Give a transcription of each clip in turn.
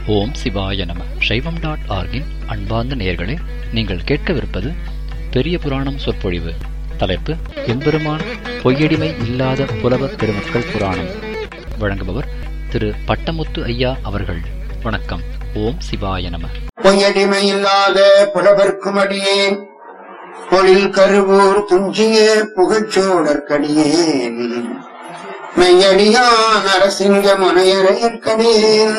ஓம் சிவாய நம சைவம் டாட் ஆர்கின் அன்பார்ந்த நேயர்களே நீங்கள் கேட்கவிருப்பது பெரிய புராணம் சொற்பொழிவு தலைப்பு எம்பெருமான் பொய்யடிமை இல்லாத புலவர் பெருமக்கள் புராணம் வழங்குபவர் திரு பட்டமுத்து ஐயா அவர்கள் வணக்கம் ஓம் சிவாய நம பொய்யடிமையில்லாத புலவர்க்கும் அடியேன் பொழில் கருவூர் துஞ்சிய புகழ்ச்சோடற்கடியேன் மெய்யடியான் அரசிங்க முனையரையற்கடியேன்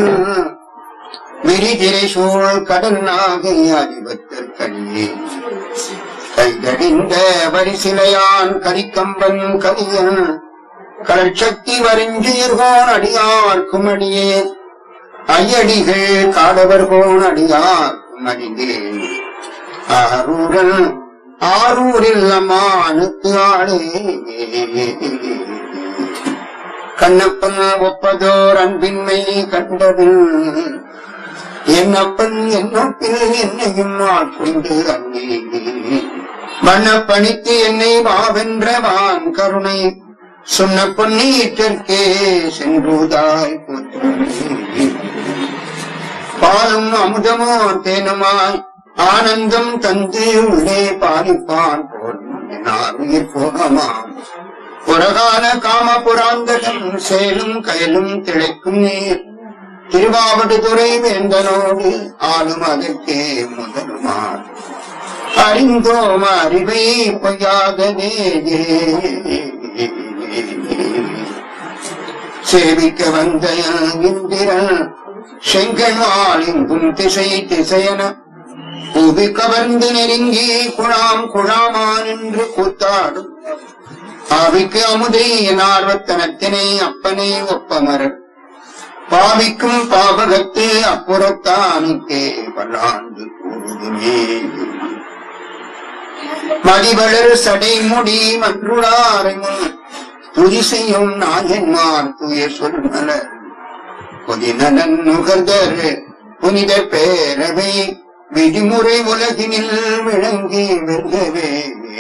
விரிதிரை சூழ் கடல் நாகை அதிபத்தற்கடியேன் கைகடிந்த வரிசிலையான் கரிக்கம்பன் கலியன் கடற்சக்தி வரிஞ்சீர்கோன் அடியார்க்கும் அடியேன் ஐயடிகள் காடவர் போன் அடியார் மடிந்தேன் ஆரூரன் ஆரூரில் அம்மானுக்கு ஆளே கண்ணப்பன் ஒப்பதோர் அன்பின்மை கண்டபின் என்னப்பன் என்னப்பில் என்னையும் ஆட்கொண்டு அன்னே மன்னப்பணித்து என்னை மாவென்றவான் கருணை சொன்ன பொன்னீட்டிற்கே சென்றுதாய் போற்றி பாலும் அமுதமோ தேனுமாய் ஆனந்தம் தந்து உள்ளே பாலிப்பான் போல் நான் உயிர் போகமாம் புறகால காம புராந்தகம் சேலும் கயலும் திளைக்கும் நீர் திருவாவடுதுறை வேந்தனோடு ஆளும் அதற்கே முதலுமார் அறிந்தோம் அறிவை பொய்யாததே சேவிக்க வந்த இந்திரன் செங்கல்வாள் எங்கும் திசை திசையன புவி கவர்ந்து நெருங்கி குழாம் குழாமான் என்று கூத்தாடும் ஆவிக்கு அமுதை என் ஆர்வத்தனத்தினை அப்பனை ஒப்பமரர் பாவிக்கும் பாவகத்து அப்புறத்தானுக்கே பல்லாண்டு கூறுதுமே மதிவளர் சடைமுடி மன்றுளாரையும் துதி செய்யும் நாயன்மார் தூய சொல்மலர் பொதிநலன் நுகர்தர் புனித பேரவை விதிமுறை உலகினில் விளங்கி வெல்கவே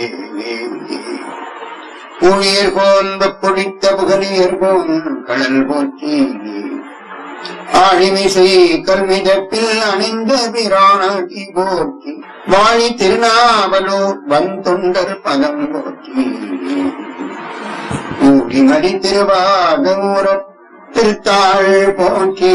ஊழியர் போன் பொடித்த புகழியர் போன் கடல் போற்றி ஆழிமிசை கல்விதப்பில் அணிந்த பிராணி போற்றி வாழி திருநாவலூர் வந்தொண்டர் பதம் போற்றி ஊழிமடி திருவாகூரர் திருத்தாள் போற்றி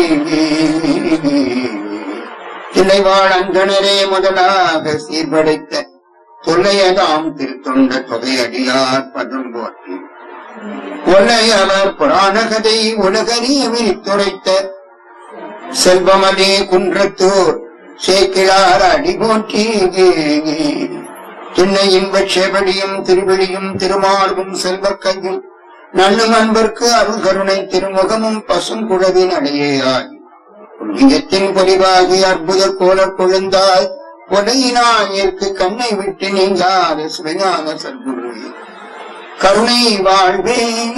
தில்லைவாழ் அந்தனரே முதலாக சீர்படைத்த தொல்லையதாம் திருத்தொண்ட தொகையடியார் பதம் போற்றி ஒல்லையவர் புராணகதை உலகறிய விரித்துரைத்த செல்வமலே குன்றத்தூர் சேக்கிழார் அடி போற்றி திண்ணை இன்பச் செவடியும் திருவெளியும் திருமார்பும் செல்வக்கையும் நன்னும் அன்பர்க்கு அருள் கருணை திருமுகமும் பசும் குழவின் அடையேயாய் புண்ணியத்தின் பொலிவாகி அற்புத கோலக் கொழுந்தாய் கொலையினாயிற்கு கண்ணை விட்டு நீங்காத சிவஞான சத்குரு கருணை வாழ்வே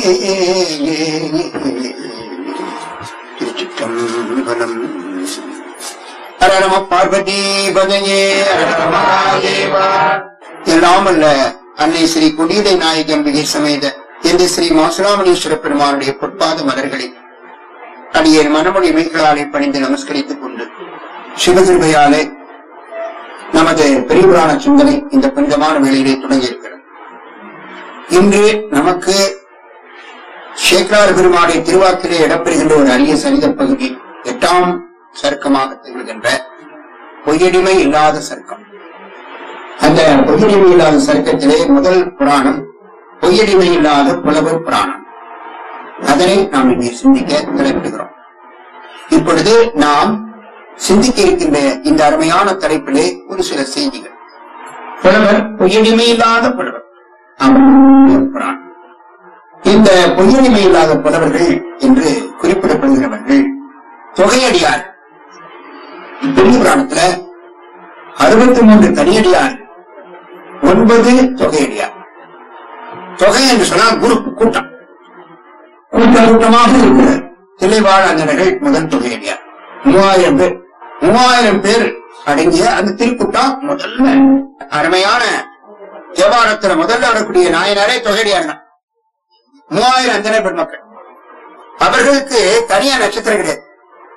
திருச்சிற்றம்பலம் அரரம பார்வதி பதையே எல்லாம் அல்ல அன்னை ஸ்ரீ குடியடை நாயகம்பிகை சமேத எந்த ஸ்ரீ மாசுராமணீஸ்வர பெருமானுடைய பொற்பாத மலர்களை அடியேன் மனமொழி மெய்களாலே பணிந்து நமஸ்கரித்துக் கொண்டு சிவகிருபையாலே நமது பெரியபுராண சிந்தனை இந்த புனிதமான வேளையிலே தொடங்கி இருக்கிறது இன்று நமக்கு சேக்கரார் பெருமானை திருவாக்கிலே இடம்பெறுகின்ற ஒரு அரிய சரித பகுதி எட்டாம் சர்க்கமாக திகழ்கின்ற பொய்யடிமை இல்லாத சர்க்கம் அந்த பொய்யடிமை இல்லாத சர்க்கத்திலே முதல் புராணம் பொய்யடிமை இல்லாத புலவர் புராணம் அதனை நாம் இங்கே சிந்திக்க தலைப்பிடுகிறோம் இப்பொழுது நாம் சிந்திக்க இருக்கின்ற இந்த அருமையான தலைப்பிலே ஒரு சில செய்திகள் புலவர் பொய்யடிமை இல்லாத புலவர் ஆமாம், புராணம் இந்த பொய்யடிமை இல்லாத புலவர்கள் என்று குறிப்பிடப்படுகிறவர்கள் தொகையடியார் பெரிய புராணத்துல அறுபத்தி மூன்று தனியடியார் ஒன்பது தொகையடியார் தொகை என்று சொன்னால் குரூப் கூட்டம் கூட்டம் கூட்டமாக இருக்கிற திளைவாழ் அந்தனர்கள் முதல் தொகையடியார் மூவாயிரம் பேர் மூவாயிரம் பேர் அடங்கிய அந்த திருக்கூட்டம் முதல்ல அருமையான தேவாரத்துல முதல்ல வரக்கூடிய நாயனாரே தொகையடியார் தான் மூவாயிரம் அந்தனர் பெருமக்கள் அவர்களுக்கு தனியா நட்சத்திரம் கிடையாது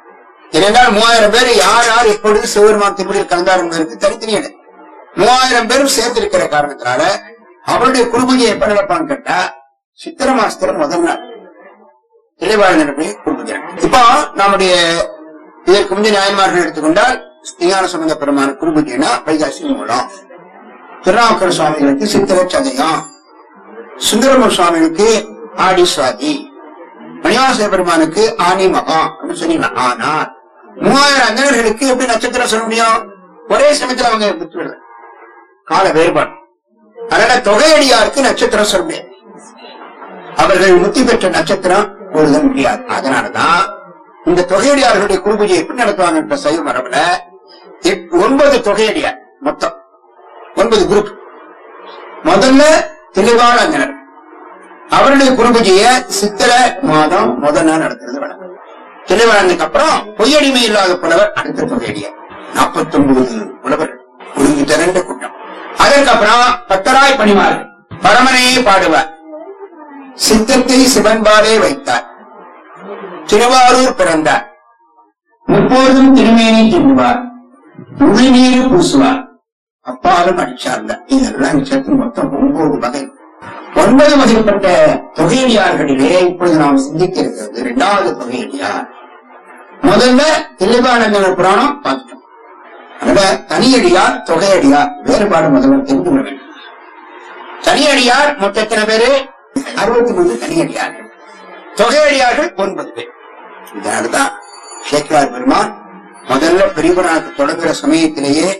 ஏனென்றால் மூவாயிரம் பேர் யார் யார் எப்பொழுது சிவபெருமான் திருப்பதியில் கலந்தார் என்பதற்கு தனித்தனியான மூவாயிரம் பேரும் சேர்ந்து இருக்கிற காரணத்தினால அவருடைய குருபூஜையை எப்ப நடப்பான்னு கேட்டா சித்திர மாசத்துல முதல் நாள் இளைவாழ்ந்த குருபூஜை இப்போ நம்முடைய இதற்கு முந்தைய நாயன்மார்கள் எடுத்துக்கொண்டால் ஞான சம்பந்த பெருமான குருபூஜைனா வைகாசி மூலம் திருநாவுக்கர சுவாமிகளுக்கு சித்திர சதயம் சுந்தரம சுவாமிகளுக்கு ஆடி சுவாதி மணிவாச பெருமானுக்கு ஆனி மகம் அப்படின்னு சொன்னீங்க ஆனால் மூவாயிரம் அந்தணர்களுக்கு எப்படி நட்சத்திரம் சொல்ல முடியும் ஒரே சமயத்துல அவங்க விட்டுவிடல கால வேறுபாடு அதனால தொகையடியாருக்கு நட்சத்திரம் சொல்ல முடியாது அவர்கள் முத்தி பெற்ற நட்சத்திரம் கூடுத முடியாது அதனாலதான் இந்த தொகையடியார்களுடைய குருபூஜை எப்படி நடத்துவாங்க சைவ மரபுல எட்- ஒன்பது தொகையடியார் மொத்தம் ஒன்பது குரூப் முதல்ல தெளிவான அந்தனர் அவருடைய குருபூஜைய சித்திர மாதம் முதல் நாள் நடத்துறது வழக்கம் தெளிவானதுக்கு அப்புறம் பொய்யடிமை இல்லாத புலவர் அடுத்த தொகையடியார் நாற்பத்தி ஒன்பது புலவர் ஒழுங்கு திரண்ட கூட்டம் அதற்கப்புறம் பத்தராய் பணிவார்கள் பரமனையே பாடுவார் சித்தத்தை சிவன்பாலே வைத்தார் திருவாரூர் பிறந்தார் முப்போதும் திருமேனி தின்னுவார் உமிழ்நீர் பூசுவார் அப்பாலும் அடிச்சார்ந்த இதெல்லாம் சேர்த்து மொத்தம் ஒன்பது வகை ஒன்பது வகைப்பட்ட தொகையடியார்களிலே இப்பொழுது நாம் சிந்திக்க இருக்கிறது இரண்டாவது தொகையடியார் முதல்ல தில்லிபானந்தன புராணம் பார்த்துட்டோம் அதுல தனியடியார் தொகையடியார் வேறுபாடு முதல்ல தெரிந்து கொள்ள வேண்டும் தனியடியார் மொத்த எத்தனை பேரு அறுபத்தி மூணு தனியடியார்கள் தொகையடியார்கள் ஒன்பது பேர் இதனால்தான் சேக்கரார் பெருமான் முதல்ல பெரியபுராணத்தை தொடங்குற சமயத்திலேயே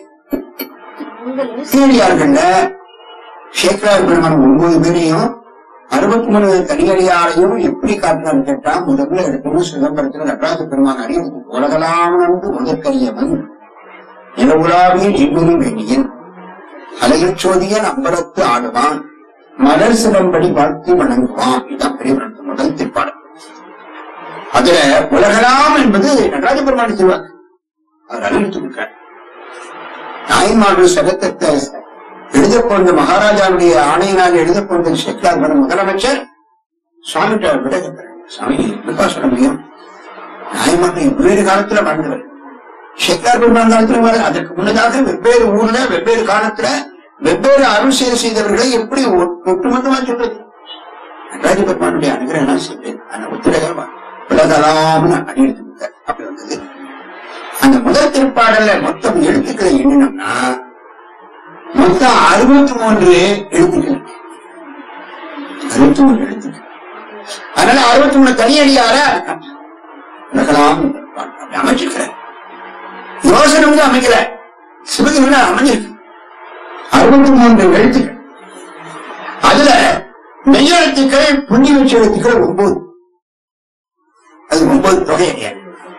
தனியடியார்கள்ல சேக்கரார் பெருமான் ஒன்பது பேரையும் அறுபத்தி மூணு தனியடியாரையும் எப்படி காட்டினான்னு கேட்டா முதல்ல எடுக்கணும் சிதம்பரத்துல நடராஜ பெருமான் அறியறதுக்கு உலகலாம் நன்கு முதற்கரியவன் நிலவுலாவிய நீங்களும் வேணியன் அலையில் சோதியன் அம்பலத்து ஆடுவான் மலர் சிலம்படி வாழ்த்தி வணங்குவான் இதுதான் பெரியவரத்து முதல் திருப்பாடு அதுல உலகலாம் என்பது நடராஜ பெருமான் சொல்வார் அவர் அறிவித்து கொடுக்கிறார் நாயன்மார்கள் சகத்தத்தை எழுத போன்ற மகாராஜாவுடைய ஆணையினால் எழுத போன்ற சேக்கலார் வரும் முதலமைச்சர் சுவாமிகிட்ட விட கேட்கிறார். சுவாமி எப்படிப்பா சொல்ல முடியும் நாயன்மார்கள் வெவ்வேறு காலத்துல வாழ்ந்தவர் சேக்கலார் பெருமான் காலத்துல வாழ்~ அதற்கு முன்னதாக வெவ்வேறு ஊர்ல வெவ்வேறு காலத்துல வெவ்வேறு அருள் செய்து செய்தவர்களை எப்படி ஒ- ஒட்டுமொத்தமா சொல்றது நடராஜ பெருமானுடைய அனுகிரகம் செய்தேன் அந்த ஒத்துழைகமா உலகலாம்னு அடியெடுத்து கொடுத்தார். அப்படி வந்தது அந்த முதல் திருப்பாடல்ல மொத்தம் எழுத்துக்களை எண்ணினோம்னா மொத்தம் அறுபத்தி மூன்று எழுத்துக்கள் அறுபத்தி மூணு எழுத்துக்கள் அதனால அறுபத்தி மூணு தனியடியார உலகலாம் அப்படி அமைச்சிருக்கிறார் யோசனை வந்து அமைக்கல சிவகங்கை அமைஞ்சிருக்கு அறுபத்தி மூன்று எழுத்துக்கள் அதுல மெய்யெழுத்துக்கள் புண்ணிய வச்ச எழுத்துக்கள் ஒன்பது அது ஒன்பது தொகை கிடையாது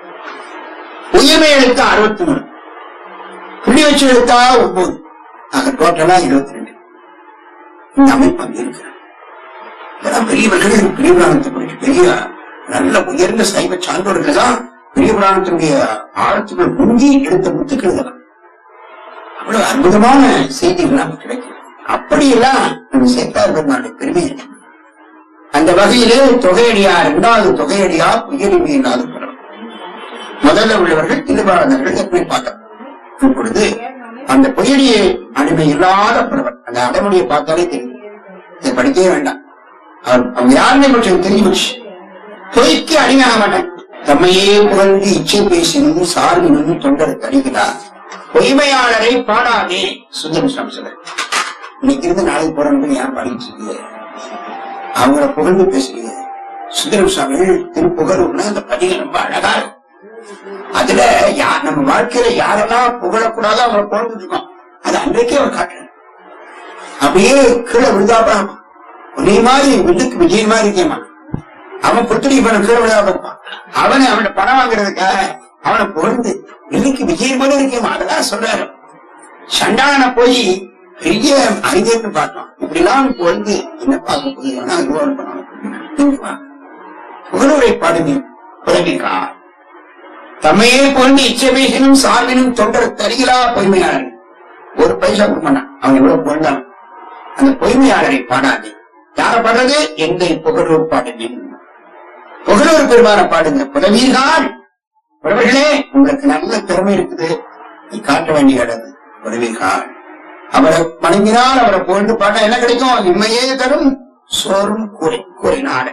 உயர்மை எழுத்து அறுபத்தி மூணு புள்ளி வச்சு எழுத்தா ஒன்பது ஆக டோட்டலா இருபத்தி ரெண்டு இந்த அமைப்பு அங்க இருக்கு இதெல்லாம் பெரியவர்கள் பெரிய புராணத்தை படிச்சு பெரிய நல்ல உயர்ந்த சைவ சான்றோர்கள் தான் பெரிய புராணத்தினுடைய ஆழத்துக்குள் முங்கி எடுத்த முத்துக்கள் இதெல்லாம் அவ்வளவு அற்புதமான செய்திகள் நமக்கு கிடைக்கும் அப்படியெல்லாம் நம்ம சேத்தார் பெருமானுடைய பெருமை இருக்கு அந்த வகையிலே தொகையடியார் இரண்டாவது தொகையடியார் உயர்மை இல்லாத பிறர் முதல்ல உள்ளவர்கள் திருவாளர்கள் எப்படி பார்த்தோம் இப்பொழுது அந்த பொய்யடியை அடிமை இல்லாத பிறவர் அந்த அடைமொழியை பார்த்தாலே தெரியும் இதை படிக்கவே வேண்டாம் அவர் அவங்க யாருமே பற்றி தெரிஞ்சு போச்சு பொய்க்கு அடிமையாக மாட்டாங்க தம்மையே புகழ்ந்து இச்சை பேசினும் சார்பினும் தொண்டர் தருகிறார் பொய்மையாளரை பாடாதே சுந்தர சம்சகர் இன்னைக்கு இருந்து நாளைக்கு போறவங்க யார் பாடிட்டு இருக்கீங்க அவங்கள புகழ்ந்து பேசுறீங்க சுந்தரம் சுவாமிகள் திருப்புகழ்னா அந்த பதிவு ரொம்ப அழகா இருக்கும் அதுல யார் நம்ம வாழ்க்கையில யாரெல்லாம் புகழக்கூடாதோ அவங்களை புகழ்ந்துட்டு இருக்கோம் அது அன்றைக்கே அவர் காட்டுறாரு அப்படியே கீழே விழுதாப்பா உன்னை மாதிரி வில்லுக்கு விஜய் மாதிரி இருக்கேமா அவன் புத்தடி பண்ண கீழே விழுதாப்ப இருப்பான் அவனை அவனை பணம் வாங்குறதுக்காக அவனை புகழ்ந்து வில்லுக்கு விஜய் மாதிரி இருக்கேமா அதெல்லாம் சொல்றாரு சண்டாளனை போய் பெரிய அறிஞர்னு பார்த்தோம் இப்படி எல்லாம் புகழ்ந்து என்ன பார்க்க போகிறோம்னா அனுபவம் பண்ணணும் புகழூரை பாடுங்க புலவிக்கா தம்மையே பொருந்தி இச்சபேசனும் சார்பினும் தொண்டர் தருகிறா பொய்மையாளர் ஒரு பைசா கொடுக்க மாட்டான் அவன் எவ்வளவு பொருந்தான் அந்த பொய்மையாளரை பாடாதே யார பாடுறது எந்த புகழூர் பாடுங்க புகழூர் பெருமான பாடுங்க புலவீர்கள் உறவுகளே உங்களுக்கு நல்ல திறமை இருக்குது நீ காட்ட வேண்டிய இடம் உறவை கால் அவரை வணங்கினால் அவரை புகழ்ந்து பாட்டா என்ன கிடைக்கும் இம்மையே தரும் சோறும் கூறி கூறினாடு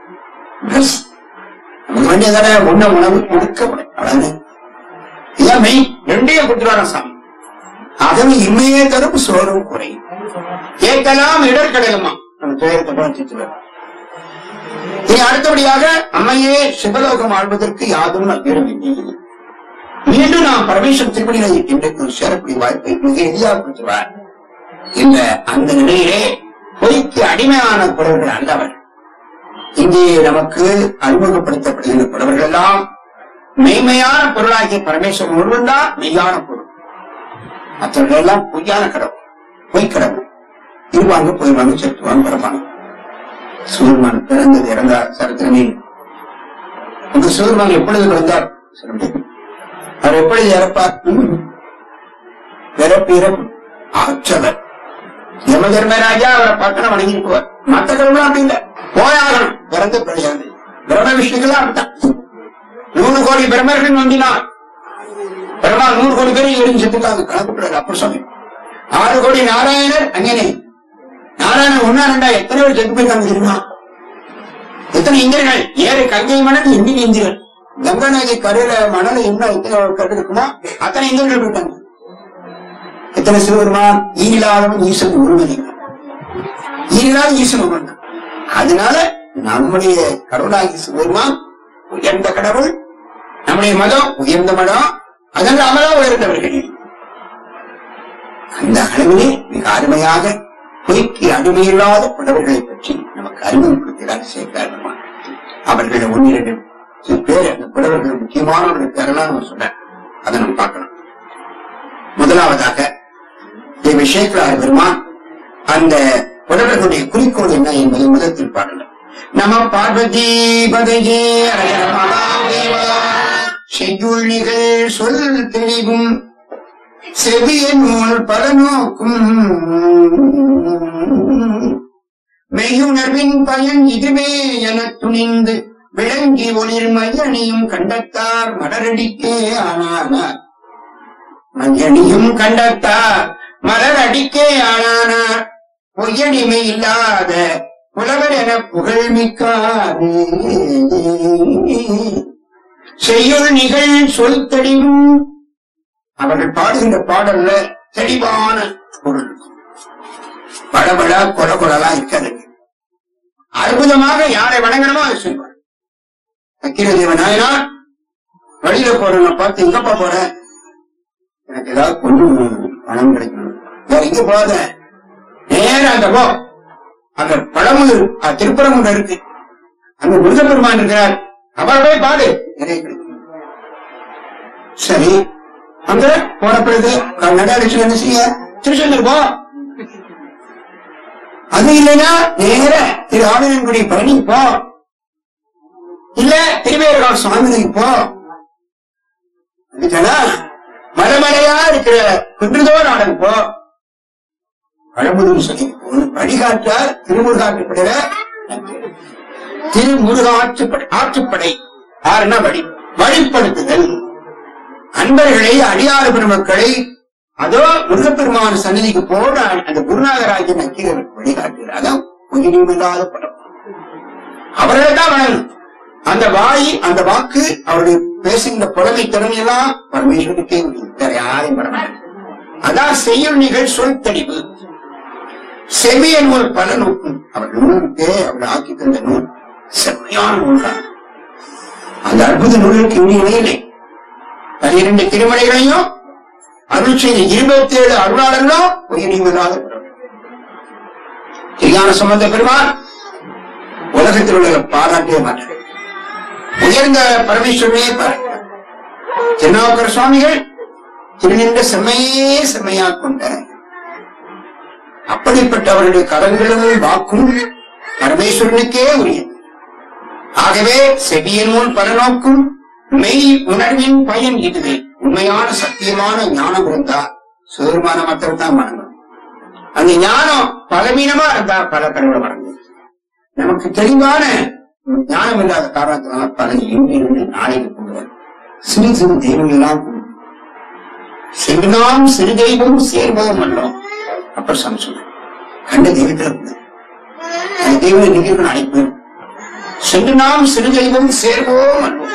நமக்கு வேண்டியதான உண்ண உணவு கொடுக்க அவ்வளவு இதான் மெய் ரெண்டையும் கொடுத்துருவாராம் சாமி ஆகவே இம்மையே தரும் சோறும் குறையும் கேட்கலாம் இடர்கடலுமா நம்ம துயரத்தை பார்த்துட்டு இனி அடுத்தபடியாக அம்மையே சிவலோகம் ஆழ்வதற்கு யாதும் நம்பிடவில்லை மீண்டும் நாம் பரமேஸ்வர திருப்பணிகளை இன்றைக்கு சேரக்கூடிய வாய்ப்பை மிக எளிதாக கொடுத்துவார் இந்த அந்த நிலையிலே பொய்க்கு அடிமையான குரல்கள் அல்லவர் இங்கே நமக்கு அறிமுகப்படுத்தப்படுகின்ற குரவர்கள் எல்லாம் மெய்மையான பொருளாகிய பரமேஸ்வரன் ஒருவன் தான் மெய்யான பொருள் மற்றவர்கள் எல்லாம் பொய்யான கடவுள் பொய் கடவுள் இருவாங்க போய்வாங்க செத்துவாங்க வரப்பாங்க சூரியமான் பிறந்தது இறந்தார் சரித்திரமே அந்த சூரியமான் எப்பொழுது பிறந்தார் சொல்லுங்க. அவர் எப்பொழுது இறப்பார் ம். பிறப்பு இறப்பு ஆற்றவர் யம தர்மராஜா அவரை பக்கன வணங்கிட்டு போவார் மத்த கடவுளும் அப்படி இல்ல போயாகணும் பிறந்து பிறகு பிரம்ம விஷ்ணுக்கெல்லாம் அப்படித்தான் நூறு கோடி பிரம்மர்கள் வந்தினார் பிரம்மா நூறு கோடி பேர் எரிஞ்சதுக்காக கணக்கு அப்படி சொன்னேன் ஆறு கோடி நாராயணர் அங்கனே நாராயணன் ஒன்னா ரெண்டா எத்தனை பேர் செத்து போயிருக்காங்க தெரியுமா எத்தனை இந்திரர்கள் ஏழு கங்கை மணல் எண்ணிக்கை இந்திரன் கங்கா நதி கரையில மணல் இன்னும் எத்தனை கட்டு இருக்குமோ அத்தனை இந்திரர்கள் போயிட்டாங்க எத்தனை சிவபெருமான் ஈரிலாதவன் ஈசன் ஒருவனே ஈரிலாத ஈசன் ஒருவன் தான். அதனால நம்முடைய கடவுளாகி சிவபெருமான் உயர்ந்த கடவுள் நம்முடைய மதம் உயர்ந்த மதம் அதனால அமலா உயர்ந்தவர்கள் அந்த அளவிலே மிக அருமையாக பொய்க்கு அடிமையில்லாத புலவர்களை பற்றி நமக்கு அறிமுகப்படுத்துகிறார் சேர்க்கிறார் அவர்கள் ஒன்னிரண்டு சில பேர் அந்த புலவர்கள் முக்கியமானவர்கள் பேரெல்லாம் நம்ம சொன்னார் அதை நம்ம பார்க்கலாம் முதலாவதாக தேவி சேக்கலார் பெருமான் அந்த புலவர்களுடைய குறிக்கோள் என்ன என்பதை முதத்தில் பாடலாம் நம பார்வதி பதையே செய்யுள் நிகழ் சொல் தெளிவும் செவிய நூல் பல நோக்கும் மெய்யுணர்வின் பயன் இதுவே எனத் துணிந்து விளங்கி ஒளிர் மையணியும் கண்டத்தார் மலரடிக்கே ஆனானார் மையணியும் கண்டத்தார் மலரடிக்கே ஆனானார் பொய்யடிமை இல்லாத புலவர் என புகழ்மிக்காரே செய்யுள் நிகழ் சொல் தெளிவும் அவர்கள் பாடுகின்ற பாடல்ல தெளிவான பொருள் படபட கொல கொலலாம் இருக்காது அற்புதமாக யாரை வணங்கணுமோ அதை சொல்வார் அக்கிர தேவ நாயனார் வழியில போறவங்க பார்த்து எங்கப்பா போற எனக்கு ஏதாவது கொஞ்சம் பணம் கிடைக்கணும் வேற எங்க போகாத நேரா அங்க போ அங்க பழமுது திருப்பரங்குன்ற இருக்கு அங்க முருகப்பெருமான் இருக்கிறார் அவர் போய் பாடு நிறைய கிடைக்கும் சரி அங்க போன பிறகு நடாலட்சுமி என்ன செய்ய திருச்செந்தூர் போ அது இல்லைன்னா நேர திரு ஆவினன்குடி பழனி போ இல்ல திருவேற்காடு சுவாமிக்கு போ அதுக்கெல்லா மலைமலையா இருக்கிற குன்றுதோ நாடகம் போ பழமுதல் சொல்லி ஒன்று வழிகாட்டார் திருமுருகாற்றுப்படையில திருமுருகாற்றுப்படை ஆற்றுப்படை ஆறுனா வழி வழிப்படுத்துதல் அன்பர்களை அடியாறு பெருமக்களை அதோ முருகப்பெருமான சன்னதிக்கு போன அந்த குருநாதராஜன் நக்கீரர் வழிகாட்டுகிறார் அதான் உயிரில்லாத படம் அவர்களை தான் வணங்கணும் அந்த வாய் அந்த வாக்கு அவருடைய பேசுகின்ற புலமை திறமையெல்லாம் பரமேஸ்வருக்கே உரியது. வேற யாரையும் வர மாட்டாங்க. அதான் செய்யும் நிகழ் சொல் தெளிவு செவிய நூல் பல நோக்கும் அவர் நூலுக்கே அவர் ஆக்கி தந்த நூல் செம்மையான நூல்தான் அந்த அற்புத நூலுக்கு இனி இணையில்லை பனிரெண்டு திருமலைகளையும் அருள் செய்த இருபத்தி ஏழு அருளாளர்களும் உயிரில்லாத திரியான சம்பந்த பெருமான் உலகத்தில் உள்ள பாராட்டவே மாட்டார் உயர்ந்த பரமேஸ்வரனே பாராட்டார் திருநாவுக்கர் சுவாமிகள் திருநின்ற செம்மையே செம்மையா கொண்ட அப்படிப்பட்ட அவருடைய கரங்களும் வாக்கும் பரமேஸ்வரனுக்கே உரியது ஆகவே செவிய நூல் பரநோக்கும் மெய் உணர்வின் பயன் இதுவே உண்மையான சத்தியமான ஞானம் இருந்தா சுதர்மான மக்கள் தான் வணங்கணும் அந்த ஞானம் பலவீனமா இருந்தா பல கடவுளை வணங்கும் நமக்கு தெளிவான ஞானம் இல்லாத காரணத்தினால பல இருந்து நாளைக்கு போடுவார் சிறு சிறு தெய்வங்கள் எல்லாம் சிறு நாம் சிறு தெய்வம் சேர்வோம் அல்லோம் அப்பர் சாமி சொன்னார் கண்ட தெய்வத்தில் இருந்தது அந்த தெய்வம் இன்னைக்கு அழைப்பு சென்று நாம் சிறு தெய்வம் சேர்வோம் அல்லோம்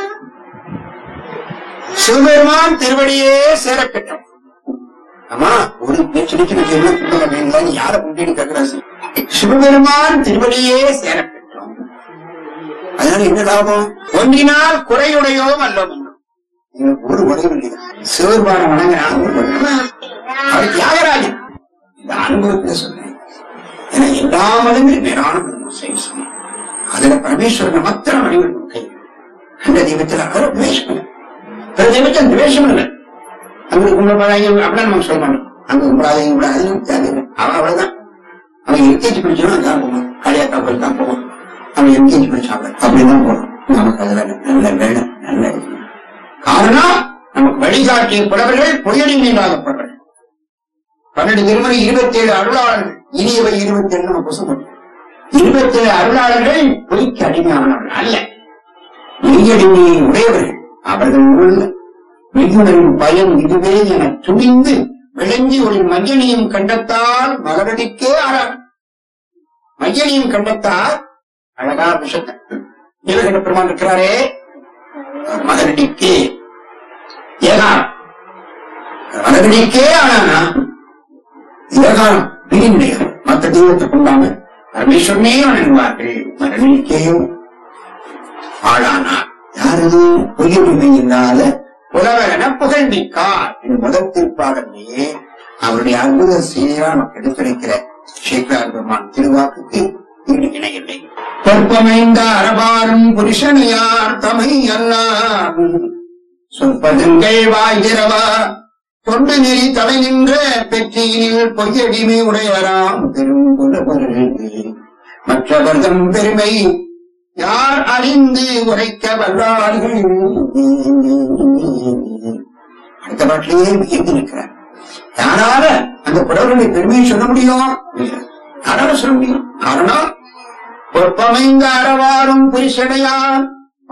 சிவபெருமான் திருவடியே சேரப் பெற்றோம் ஆமா ஒரு பேச்சடிக்கு எனக்கு என்ன புத்தகம் அப்படின்னா யார புண்டின்னு கேட்கிறாரு சிவபெருமான் திருவடியே சேரப் பெற்றோம் அதனால என்ன லாபம் ஒன்றினால் குறையுடையோம் அல்லோம் என்றோம். எங்களுக்கு ஒரு உடையும் இல்லை சிவபெருமான வணங்குறான் அவர் தியாகராஜன் இந்த அனுபவத்தை சொன்னேன் ஏன்னா எல்லா மதங்களும் மேலான மதம் சைவ சமயம். அதுல பரமேஸ்வரனை மாத்திரம் வழிபடும் கை அந்த தெய்வத்தில் அவர் துவேஷம் இல்லை பிற தெய்வத்தில் துவேஷம் இல்லை அங்க கும்பிடாதீங்க அப்படின்னா நம்ம சொல்ல மாட்டோம் அங்க கும்பிடாதீங்க கும்பிடாதீங்க தேவையில்லை அவன் அவ்வளவுதான் அவன் எல்கேஜி படிச்சாலும் அதான் போவான் காளியா காப்பல் தான் போவான் அவன் எல்கேஜி படிச்சாங்க அப்படிதான் போவான் நமக்கு அதுல நல்ல வேலை நல்ல இது. காரணம் நமக்கு வழிகாட்டிய புலவர்கள் பொய்யடிமை இல்லாத புலவர்கள் பன்னெண்டு திருமணி இருபத்தி ஏழு அருளாளர்கள் இனியவை இருபத்தி ஏழு நம்ம புசம் இருபத்தி ஏழு அருளாளர்கள் பொய்க்கு அடிமையானவர்கள் அல்ல மெய்யடிமையை உடையவர்கள் அவர்கள் உள்ள மிகுனரின் பயம் இதுவே என துணிந்து விளங்கி ஒரு மையனியும் கண்டத்தால் மலரடிக்கே ஆறார் மையனியும் கண்டத்தால் அழகா விஷத்தை நீலகண்ட பெருமான் இருக்கிறாரே அவர் மலரடிக்கே ஏகாரம் மலரடிக்கே ஆனானா ஏகாரம் பிரிநிலையம் மற்ற தெய்வத்தை கொண்டாம பரமேஸ்வரனே வணங்குவார்கள் மலரடிக்கையும் ஆளானார் யாரது பொய்யுரிமை இல்லாத புலவரென புகழ்மிக்கார் என்று முதல் திருப்பாடலையே அவருடைய அற்புத செய்தியா நமக்கு எடுத்துரைக்கிற சேகரார் பெருமான் திருவாக்குக்கு ஈடு இணையில்லை பொற்பமைந்த அரபாரும் புருஷனையார் தமை அல்லார் சொற்பதங்கள் வாய்கிறவா தொண்டு நெறி தலை நின்ற பெற்றியில் பொய்யடிமை உடையராம் பெரும் புலவர்கள் மற்றவர்தம் பெருமை யார் அறிந்து உரைக்க வல்லார்கள் அடுத்த பாட்டிலேயே வியந்து நிற்கிறார் யாரால அந்த புலவர்களுடைய பெருமையை சொல்ல முடியும் இல்ல. யாரால சொல்ல முடியும் காரணம் பொற்பமைந்த அறவாரும் புரிசடையார்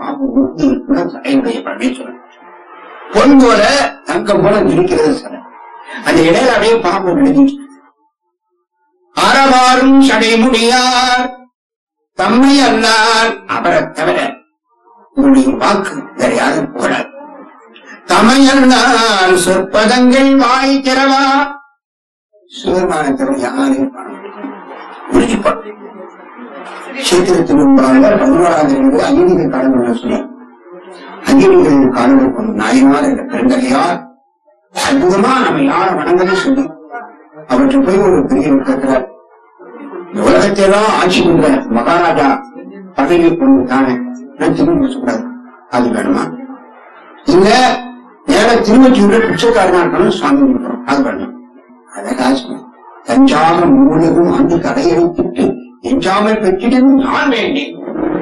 என்னுடைய பரமேஸ்வரன் பொன் போல தங்கம் போல இருக்கிறது சார் அந்த இடையில அப்படியே பாம்பு விழுந்துட்டு அறவாரும் சடைமுடியார் தம்மை அல்லார் அவரை தவிர உன்னுடைய வாக்கு வேற யாரும் போடாது தம்மை அல்லார் சொற்பதங்கள் வாய் திறவா சிவருமான தவிர யாரையும் உறுதிப்பாடு சீக்கிரத்தில் பதினோராவது இருந்து அநீதிக காலங்கள் சொன்னார் அநீதிகள் காலங்கள் கொண்டு நாயனார் என்ற பெருந்தகையார் அற்புதமா நம்ம யாரை வணங்கவே சொல்லி அவற்றை போய் ஒரு பெரிய கேட்கிறார் இந்த உலகத்தை எல்லாம் ஆட்சி பண்ற மகாராஜா பதவி கொண்டு தானே நான் திரும்ப சொல்றாரு அது வேணுமா இல்ல வேற திருவற்றியுள்ள பிச்சைக்காரனா இருக்கணும் சுவாமி இருக்கணும் அது வேணும் அழகா சொன்னேன். தஞ்சாவரம் முழுவதும் அந்த கடையெழுத்திட்டு எஞ்சாமல் பெற்றிடும் நான் வேண்டேன்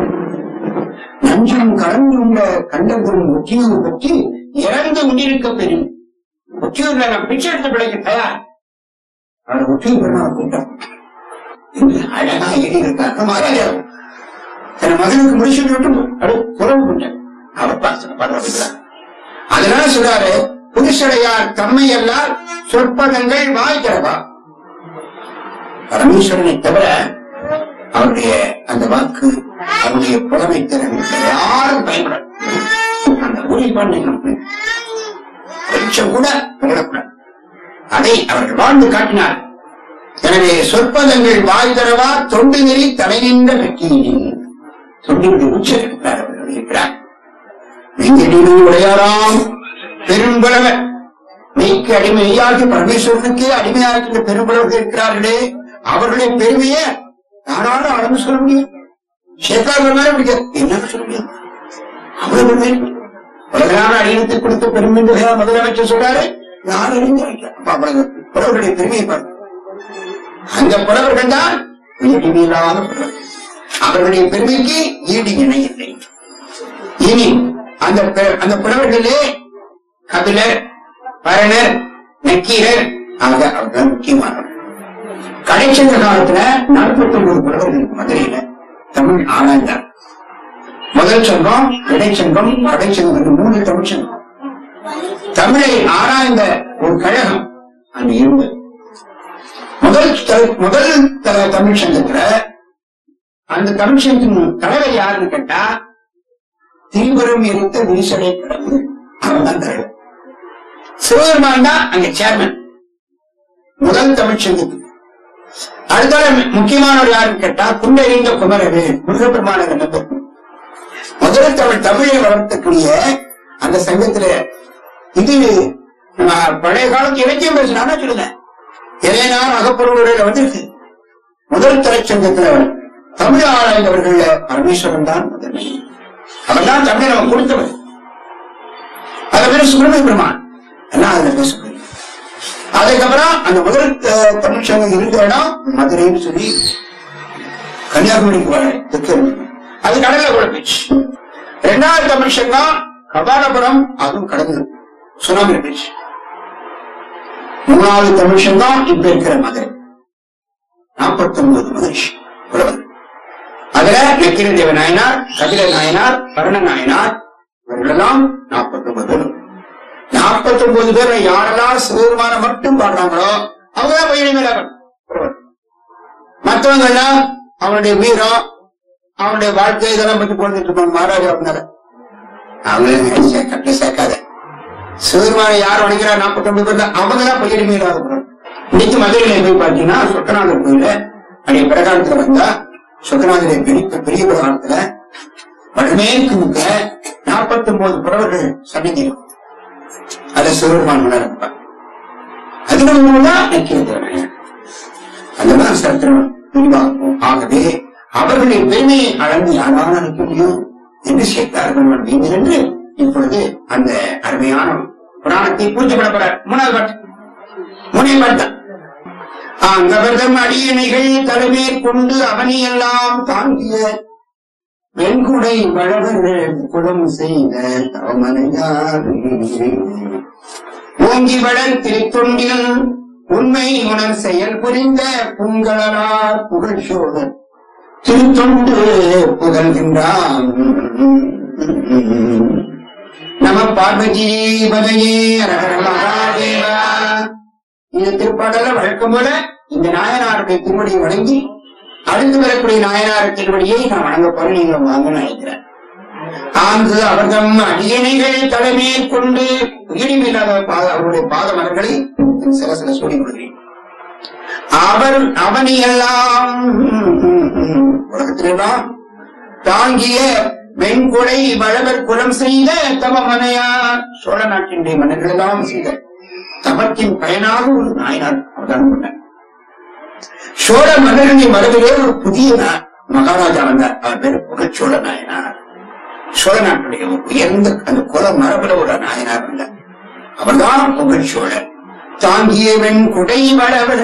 நஞ்சம் கலந்து உள்ள கண்டபுரம் ஒற்றியூர் பற்றி இறந்து உண்டிருக்க பெறும் ஒற்றியூர்ல நான் பிச்சை எடுத்து பிழைக்க தயார் அவர் ஒற்றியூர் பெருமாள் கூட்டம் என்று அழகா எழுதியிருக்காங்க மகாராஜா தன் மகனுக்கு முடிச்சு விட்டு அடு குறவு கொண்டார் அவர் பாசன பரவாயில்லை அதனால சொல்றாரு புருஷடையார் தம்மை எல்லாம் சொற்பதங்கள் வாய்க்கிறவா பரமேஸ்வரனை தவிர அவருடைய அந்த வாக்கு அவருடைய புலமை திறன் யாரும் பயன்பட அந்த உறுதிப்பாடு நமக்கு கொஞ்சம் கூட விடக்கூடாது அதை அவர்கள் வாழ்ந்து காட்டினார் எனவே சொற்பதங்கள் வாய் தரவா தொண்டு நெறி தலை நின்ற வெற்றியினில் தொண்டினுடைய உச்சம் இருக்கிறார் அவர்கள் இருக்கிறார் மெய்யடிமை உடையாராம் பெரும்புலவர் மெய்க்கு அடிமையாகி பரமேஸ்வரனுக்கே அடிமையாகின்ற பெரும்புலவர்கள் இருக்கிறார்களே அவர்களுடைய பெருமையை யாராலும் அளந்து சொல்ல முடியும் சேத்தார் மேல பிடிக்காது என்ன சொல்ல முடியும் அவ்வளவு பெருமை உலகளான அடியத்துக்கு கொடுத்த பெருமை முதலமைச்சர் சொல்றாரு யார் அறிஞர் புலவர்களுடைய பெருமையை பாருங்க அந்த புலவர்கள் தான் ஈடில்லாத புலவர்கள் அவர்களுடைய பெருமைக்கு ஈடு இணை இல்லை இனி அந்த பெ- அந்த புலவர்களே கபிலர் பரணர் நக்கீரர் ஆக அவர்கள் முக்கியமானவர்கள் கடைச்சங்க காலத்துல நாற்பத்தி ஒன்பது புலவர்கள் மதுரையில தமிழ் ஆராய்ந்தார் முதல் சங்கம் இடைச்சங்கம் கடைச்சங்கம் என்று மூணு தமிழ் சங்கம் தமிழை ஆராய்ந்த ஒரு கழகம் அங்கு இருந்தது முதல் த- முதல் த- தமிழ் சங்கத்துல அந்த தமிழ் சங்கத்தின் தலைவர் யாருன்னு கேட்டா திருவரும் இருந்த விரிசடை கடவுள் அவன் தான் தலைவர் சிவபெருமான் தான் அங்க சேர்மன் முதல் தமிழ் சங்கத்துக்கு அடுத்தால மு- முக்கியமானவர் யாருன்னு கேட்டா குண்டறிந்த குமரவே முருகப்பெருமான நம்பர் முதல் தமிழ் தமிழை வளர்த்தக்கூடிய அந்த சங்கத்துல இது ஆஹ், பழைய காலத்து இலக்கியம் பேசினா சொல்லுங்க இளையனார் அகப்பொருளுரையில வந்திருக்கு முதல் திரைச்சங்கத்துல தமிழ் ஆராய்ந்தவர்கள் பரமேஸ்வரன் தான் முதன்மை அவன் தான் தமிழை நம்ம கொடுத்தவர் அதை பேர் சுப்பிரமணிய பெருமான் எல்லாம் அதுல பேசப்படுது அதுக்கப்புறம் அந்த முதல் அஹ், தமிழ் சங்கம் இருந்த இடம் மதுரைன்னு சொல்லி கன்னியாகுமரிக்கு வர தெற்கு அது கடல்ல குழப்பிச்சு ரெண்டாவது தமிழ் சங்கம் கபாலபுரம் அதுவும் கடந்து சுனாமி இருந்துச்சு மூணாவது தமிழ் சங்கம் இப்ப இருக்கிற மதுரை நாற்பத்தி ஒன்பது மகிழ்ச்சி புலவர் அதுல நக்கீர தேவ நாயனார் கபில நாயனார் பரண நாயனார் இவர்களெல்லாம் நாற்பத்தி ஒன்பது பேர் நாற்பத்தி ஒன்பது பேர் யாரெல்லாம் சிவபெருமான மட்டும் பாடுறாங்களோ அவங்கதான் பயிரை மேலாளர் மற்றவங்க எல்லாம் அவனுடைய வீரம் அவனுடைய வாழ்க்கை இதெல்லாம் பத்தி போட்டுட்டு இருப்பாங்க மகாராஜா இருந்தால அவங்க கட்டி சேர்க்காத சிவபெருமான யார் வணங்கிறா நாற்பத்தி ஒன்பது பேர்ல அவங்க தான் பயிரை மேலாளர் இன்னைக்கு மதுரையில போய் பார்த்தீங்கன்னா சொக்கநாதர் கோயில அடைய பிரகாரத்துல வந்தா சொக்கநாதரை பெரிய பெரிய பிரகாரத்துல வடமேற்கு முக்க நாற்பத்தி ஒன்பது புறவர்கள் சன்னதி இருக்கும் அதை சிவபெருமான் உணர்ப்பார் அதுல ஒண்ணுதான் நக்கீரன் அந்த மாதிரி சரித்திரம் விரிவாகும் ஆகவே அவர்களின் பெருமையை அளந்து யாரால் அழைக்க முடியும் என்று சேர்த்தார்கள் நீங்கள் என்று இப்பொழுது அந்த அருமையான புராணத்தை பூஜைப்பட போற மூணாவது பாட்டு முனை பாட்டு அங்கவர்தம் அடியணைகள் தலைமையேற் கொண்டு அவனையெல்லாம் தாங்கிய வெண்குடை வளவர்கள் குலம் செய்த தவமனையார் ஓங்கி வளர் திருத்தொண்டில் உண்மை உணர் செயல் புரிந்த புங்களார் புகழ் சோழர் திருத்தொண்டு புகழ்கின்றான் நம பார்வதி பதையே அரகர மகாதேவா இந்த திருப்பாடல வழக்கம் போல இந்த நாயனாருடைய திருவடியை வணங்கி அடுத்து வரக்கூடிய நாயனார் திருவடியை நான் வணங்க போற நீங்க வாங்க நினைக்கிறேன் ஆங்கு அவர்தம் அடியணைகள் தலைமையில் கொண்டு உயிரில்லாத பாத அவருடைய பாத மரங்களை சில சில சொல்லிக் கொடுக்கிறேன் அவர் அவனையெல்லாம் உலகத்திலெல்லாம் தாங்கிய வெண்குடை வளவர் குலம் செய்த தவமனையார் சோழ நாட்டினுடைய மன்னர்கள் எல்லாம் செய்த தவத்தின் பயனாக ஒரு நாயனார் அவதாரம் பண்ணார் சோழ மன்னர்களின் மரபிலே ஒரு புதிய நா- மகாராஜா வந்தார் அவர் பேர் புகச்சோழ நாயனார் சோழ நாட்டுடைய ஒரு உயர்ந்த அந்த குல மரபுல ஒரு நாயனார் வந்தார் அவர்தான் புகழ்ச்சோழர் தாங்கிய வெண் குடை வளவர்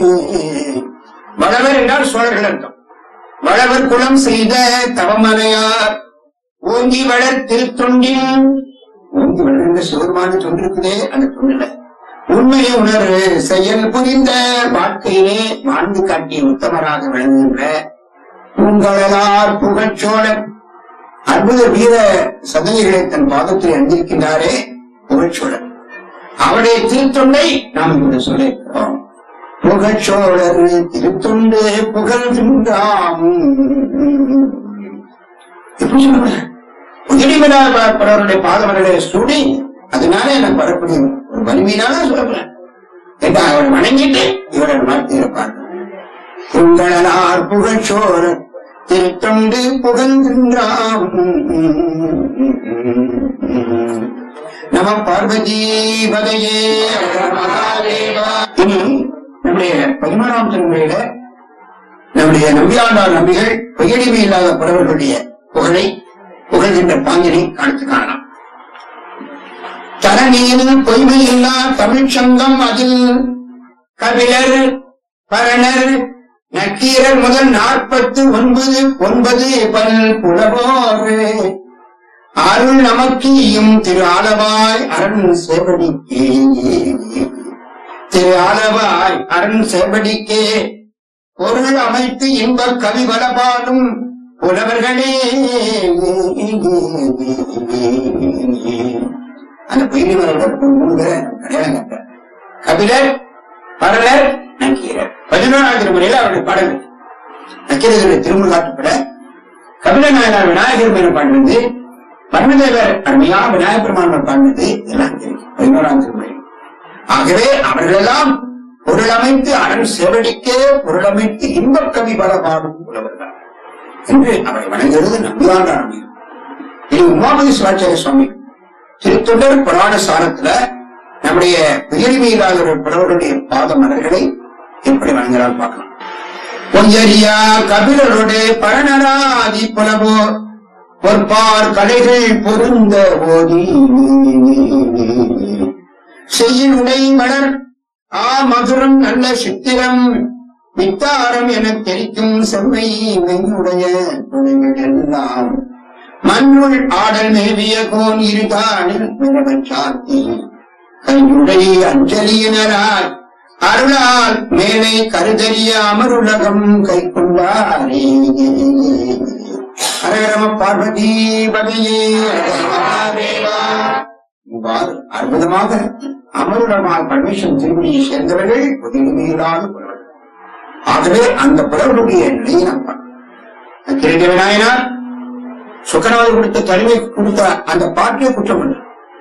வளவர் என்றால் சோழர்கள் அர்த்தம் வளவர் குலம் செய்த தவமனையார் ஓங்கி வளர் திருத்தொண்டில் ஓங்கி வளர்ந்த சிவருமான தொண்டிருக்குதே அந்த தொண்டில உண்மையை உணர்வு செயல் புரிந்த வாழ்க்கையிலே வாழ்ந்து காட்டிய உத்தமராக விளங்குகின்ற உங்களார் புகழ்ச்சோழர் அற்புத வீர சதனைகளை தன் பாதத்தில் அணிந்திருக்கின்றாரே புகழ்ச்சோழர் அவருடைய திருத்தொண்டை நாம் இப்படி சொல்லியிருக்கிறோம் புகழ்ச்சோழர் திருத்தொண்டு புகழ்கின்றாம் எப்படி சொல்லுங்க உயிரிமலாளருடைய பாதவர்களை சூடி அதனால எனக்கு வரக்கூடிய ஒரு வலிமையினால சொல்லப்படுறேன் கேட்டா அவரை வணங்கிட்டு இவரை வாழ்த்து இருப்பார் உங்களார் புகழ்ச்சோர் திருத்தொண்டு புகழ்கின்றாம் நம பார்வதி பதையே மகாதேவா இனி நம்முடைய பதிமூணாம் திருமுறையில நம்முடைய நம்பியாண்டார் நம்பிகள் பெயடிமை இல்லாத புலவர்களுடைய புகழை புகழ்கின்ற பாங்கினை அடுத்து காணலாம் தரணியில் பொய்மை இல்லா தமிழ்ச் சங்கம் அதில் கபிலர் பரணர் நக்கீரர் முதல் நாற்பத்து ஒன்பது ஒன்பது பல் புலவோர் அருள் நமக்கியும் திரு ஆலவாய் அரண் சேவடிக்கே திரு ஆலவாய் அரண் சேவடிக்கே பொருள் அமைத்து இன்ப கவி வளபாடும் புலவர்களே அந்த பொய்கை மலர்கள் மூணு பேரை அடையாளம் கண்டார் கபிலர் பரலர் நக்கீரர் பதினோராம் திருமுறையில் அவருடைய பாடல் நக்கீரர்களுடைய திருமுகாட்டுப்பட கபில நாயனார் விநாயகர் மேல பாடுறது பரமதேவர் அருமையா விநாயகர் பெருமான் பாடுறது எல்லாம் தெரியும் பதினோராம் திருமுறை ஆகவே அவர்களெல்லாம் பொருளமைத்து அரண் செவடிக்கே பொருளமைத்து இன்பக் கவி பல பாடும் புலவர்கள் என்று அவரை வணங்குகிறது நம்பியாண்டார் இது உமாபதி சிவாச்சாரிய சுவாமி திருத்தொண்டர் புராண சாரத்துல நம்முடைய உயர்மையில்லாத ஒரு புலவருடைய பாத மலர்களை எப்படி வணங்குகிறார் பார்க்கலாம் பொய்யறியா கபிலருடைய பரணராதி புலவோர் பொற்பார் கலைகள் பொருந்த ஓதி செய்யின் உடை மலர் ஆ மதுரம் நல்ல சித்திரம் வித்தாரம் எனத் தெரிக்கும் செவ்வை மெய்யுடைய துணைகளெல்லாம் மண்ணுள் ஆடல் மேவிய கோன் இருகானில் பிறவச் சாத்தி கையுடைய அஞ்சலியினரால் அருளால் மேலே கருதறிய அமருலகம் கை கொண்டாரே ஹரஹரம பார்வதி பதையே இவ்வாறு அற்புதமாக அமருடமால் பரமேஸ்வரன் திருமணியை சேர்ந்தவர்கள் ஒரு எளிமையில்லாத புலவர்கள் ஆகவே அந்த புலவருடைய நிலையை நாம் பார்க்கிறோம் கிரண்ய விநாயனார் சுக்கரவாதி கொடுத்த தனிமை கொடுத்த அந்த பாட்டிலே குற்றம் இல்லை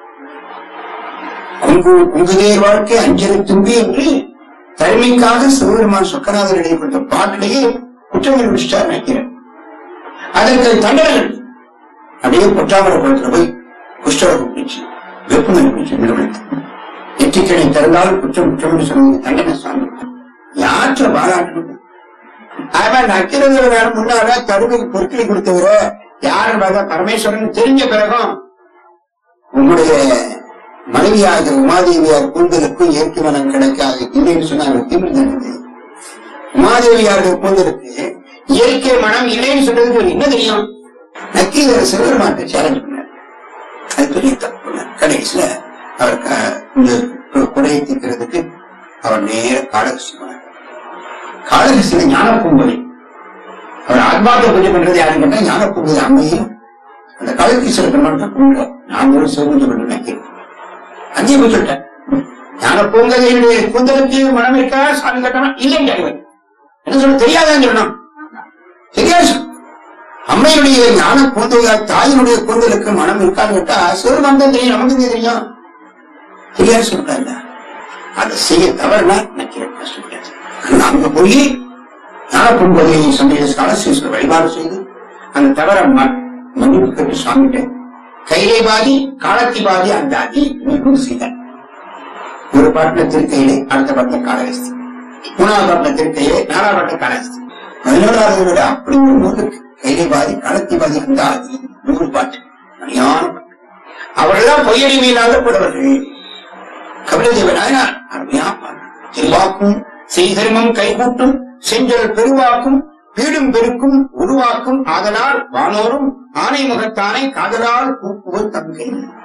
குங்கு குங்குதேர் வாழ்க்கை அஞ்சலி தும்பி என்று தனிமைக்காக சிவபெருமான் சுக்கரநாதரிடையே கொடுத்த பாட்டிலேயே குற்றங்கள் விசிட்டார் நினைக்கிறேன் அதற்கு தண்டனை அப்படியே பொற்றாமர குளத்துல போய் குஷ்டரோகம் பிடிச்சு வெப்பங்கள் பிடிச்சு நிறுவனத்து எட்டிக்கடை திறந்தால் குற்றம் குற்றம் என்று சொன்னது தண்டனை சாமி யாற்ற பாராட்டணும் அவன் நக்கிரதோட முன்னால கருவுக்கு பொருட்களை கொடுத்தவர யாரு பார்த்தா பரமேஸ்வரன் தெரிஞ்ச பிறகும் உங்களுடைய மனைவியாக உமாதேவியார் கூந்தலுக்கும் இயற்கை மனம் கிடைக்காது இல்லைன்னு சொன்னாங்க திமிர் தண்டனை உமாதேவியாருடைய கூந்தலுக்கு இயற்கை மனம் இல்லைன்னு சொல்றதுக்கு ஒரு என்ன தெரியும் நக்கீரர் சிவபெருமான்கிட்ட சேலஞ்ச் பண்ணார் அது பெரிய தப்பு பண்ணார். கடைசியில அவர் க- இந்த கு- குடையை தீர்க்கிறதுக்கு அவர் நேர காடகசி போனார் காடகசியில ஞான பூங்கொழி அவர் ஆத்மார்த்த பூஜை பண்றது யாருன்னு கேட்டா ஞான பூங்கொழி அம்மையும் அந்த காலகீஸ்வர பெருமான் தான் பூங்க நான் ஒரு சிவபூஜை பண்ண நினைக்கிறேன் அங்கேயும் போய் சொல்லிட்டேன் ஞான பூங்கதையினுடைய கூந்தலுக்கு மனம் இருக்கா சாமி கட்டணும் இல்லைன்னு கேட்குவேன் என்ன சொல்ல தெரியாதான்னு சொல்லணும் தெரியாது சொல்லு. அம்மையுடைய ஞான கூந்தலால் தாயினுடைய கூந்தலுக்கு மனம் இருக்கான்னு கேட்டா சிவபெருமான் தான் தெரியும் நமக்கு எங்க தெரியும் தெரியாது சொல்றாங்க அதை செய்ய தவறுனா எனக்கு கஷ்டப்படாது ஆனா அங்க போய் ஞான பூங்கதையை சமய காலசேஸ்வர வழிபாடு செய்து அந்த தவற ம- மன்னிப்பு கேட்டு சுவாமிகிட்ட கைலை பாதி காலத்தி பாதி அந்த அதி மிகவும் செய்தார் ஒரு பாட்டுல திருக்கையிலே அடுத்த பாட்டுல காலகஸ்தி மூணாவது பாட்டுல திருக்கையிலே நாலாவது பாட்டுல காலகஸ்தி பதினோராவது விட அப்படி ஒரு நூல் இருக்கு கைலை பாதி காலத்தி பாதி அந்த ஆதி நூறு பாட்டு அருமையான பாட்டு அவர்கள்தான் பொய்யடிமையில்லாத புலவர்கள் கபிலதேவ நாயனார் அருமையா பாடுறார். திருவாக்கும் செய்தர்மம் கைகூட்டும் செஞ்சல் பெருவாக்கும் வீடும் பெருக்கும் உருவாக்கும் ஆதலால் வானோரும் ஆனை முகத்தானை காதலால் கூப்புவர் தங்கை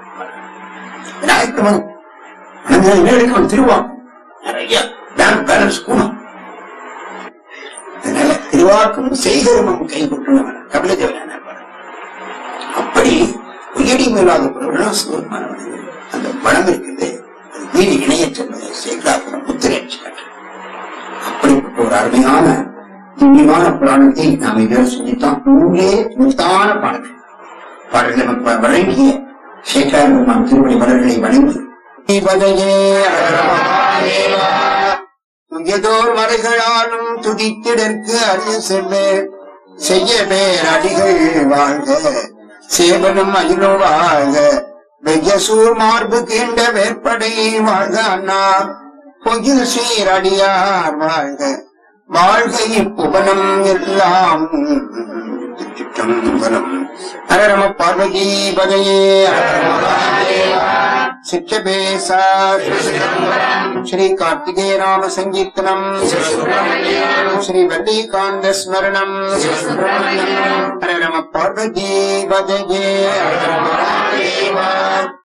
விநாயகமன் எடுக்கணும் திருவாக்கும் நிறைய பேங்க் பேலன்ஸ் கூணும் அதனால திருவாக்கும் செய்தர்மம் கைகூட்டும் கபிலதேவனார் பாடுறார். அப்படி உயடி மேலாத பொருள்லாம் சிவபெருமானவனுக்கு அந்த பணம் இருக்குது அது வீடு இணையற்றது சேகராபுரம் முத்திரைச்சு அப்படிப்பட்ட ஒரு அருமையான திவ்யமான புராணத்தை நாம் இதுவரை சொல்லித்தான் நூலே முத்தான பாடல்கள் பாடல்கள் நமக்கு வ- வழங்கிய சேகர பெருமான் திருமணி மலர்களை வணங்கி பதையே துயதோர் மலைகளாலும் துதித்திடற்கு அறிய செல்வேன் செய்ய பேர் அடிகள் வாழ்க சேவனம் அகிலோ வாழ்க வெய்யசூர் மார்பு கீண்ட வேற்படை வாழ்க அண்ணா பொகில் சீரடியார் வாழ்க வாழ்க இப்புவனம் எல்லாம் சிற்றம்பலம் ஹரரம பார்வதி பதையே சிற்றபேசா ஸ்ரீ கார்த்திகேய நாம சங்கீர்த்தனம் ஸ்ரீ வல்லிகாந்த ஸ்மரணம் ஹர நம பார்வதி பஜயே